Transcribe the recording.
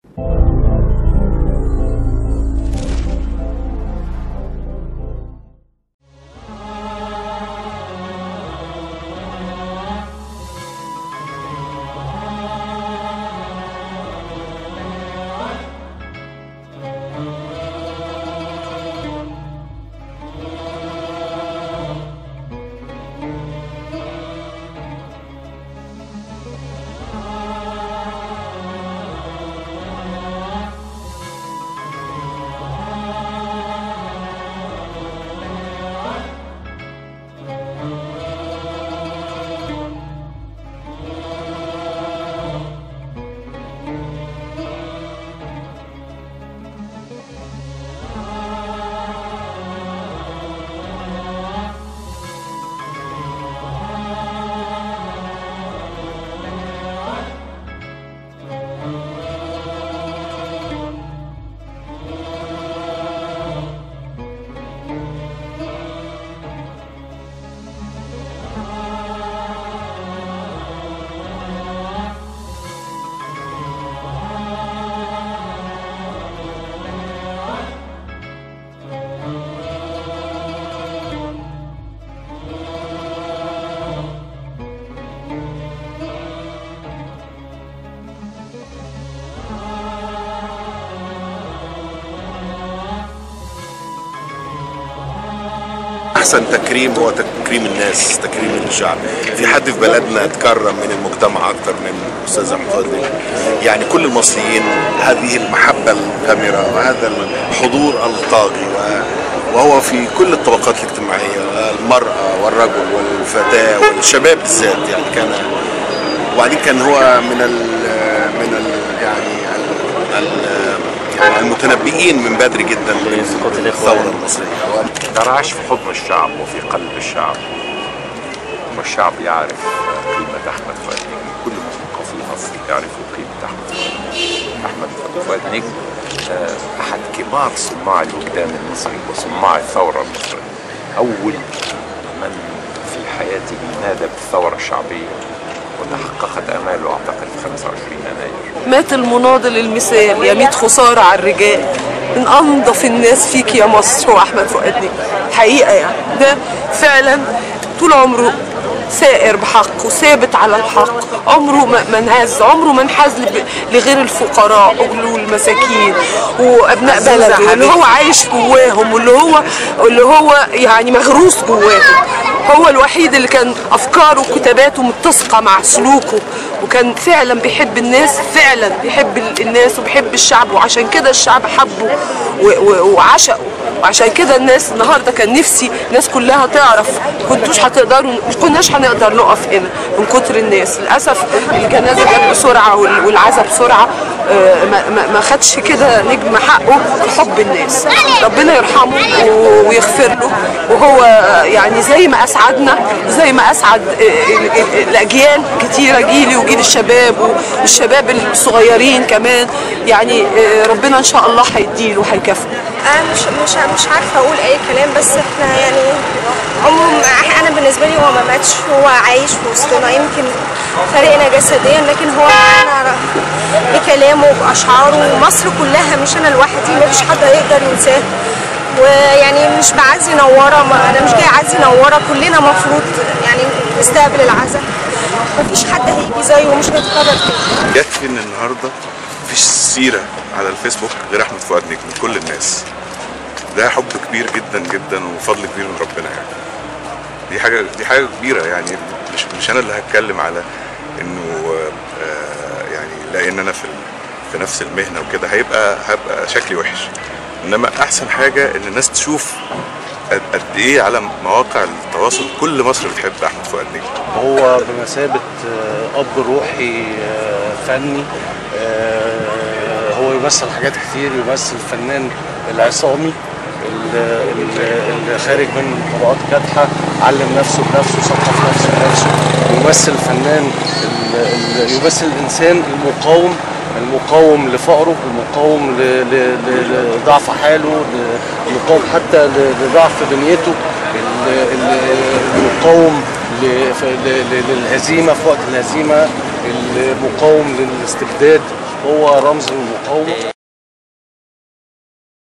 احسن تكريم هو تكريم الناس تكريم الشعب في حد في بلدنا اتكرم من المجتمع اكتر من الاستاذ احمد فضل يعني كل المصريين هذه المحبه الغامره وهذا الحضور الطاغي وهو في كل الطبقات الاجتماعيه المراه والرجل والفتاه والشباب بالذات يعني كان وبعدين كان هو من ال من ال يعني ال يعني المتنبئين من بدري جدا بالثوره المصريه تراعش في حضن الشعب وفي قلب الشعب والشعب يعرف قيمة أحمد فؤاد نجم كل مثقف مصري يعرفوا قيمة أحمد فؤاد نجم أحمد فؤاد نجم أحد كبار صناع الوجدان المصري وصناع الثورة المصرية أول من في حياته نادى بالثورة الشعبية وتحققت آماله أعتقد في 25 يناير مات المناضل المثال يا ميت خسارة على الرجال من أنظف الناس فيك يا مصر هو أحمد فؤاد نجم حقيقة يعني ده فعلا طول عمره سائر بحق وثابت على الحق عمره ما انهز عمره ما انحاز لغير الفقراء والمساكين وابناء بلده واللي هو عايش جواهم واللي هو اللي هو يعني مغروس جواهم هو الوحيد اللي كان افكاره وكتاباته متسقه مع سلوكه وكان فعلا بيحب الناس فعلا بيحب الناس وبيحب الشعب وعشان كده الشعب حبه وعشقه وعشان كده الناس النهارده كان نفسي الناس كلها تعرف كنتوش هتقدروا مش كناش هنقدر نقف هنا من كتر الناس للاسف الجنازه جت بسرعه والعزا بسرعه ما ما خدش كده نجم حقه في حب الناس ربنا يرحمه ويغفر له وهو يعني زي ما اسعدنا زي ما اسعد الاجيال كتيره جيلي وجيل الشباب والشباب الصغيرين كمان يعني ربنا ان شاء الله هيديله وهيكافئه انا مش مش مش عارفه اقول اي كلام بس احنا يعني عمره انا بالنسبه لي هو ما ماتش هو عايش في وسطنا يمكن فارقنا جسديا لكن هو انا بكلامه وباشعاره ومصر كلها مش انا لوحدي ما فيش حد هيقدر ينساه ويعني مش بعزي نوره ما انا مش جاي اعزي نوره كلنا مفروض يعني نستقبل العزاء مفيش حد هيجي زيه ومش هيتكرر تاني يكفي ان النهارده مفيش سيره على الفيسبوك غير احمد فؤاد نجم من كل الناس ده حب كبير جدا جدا وفضل كبير من ربنا يعني دي حاجه دي حاجه كبيره يعني مش مش انا اللي هتكلم على انه آه يعني لان انا في في نفس المهنه وكده هيبقى هبقى شكلي وحش انما احسن حاجه ان الناس تشوف قد ايه على مواقع التواصل كل مصر بتحب احمد فؤاد نجم هو بمثابه اب روحي فني هو يمثل حاجات كتير يمثل الفنان العصامي اللي خارج من طبقات كادحه علم نفسه بنفسه ثقف نفسه بنفسه يمثل الفنان يمثل الانسان المقاوم المقاوم لفقره المقاوم لضعف حاله المقاوم حتى لضعف بنيته المقاوم للهزيمه في وقت الهزيمه المقاوم للاستبداد هو رمز المقاومه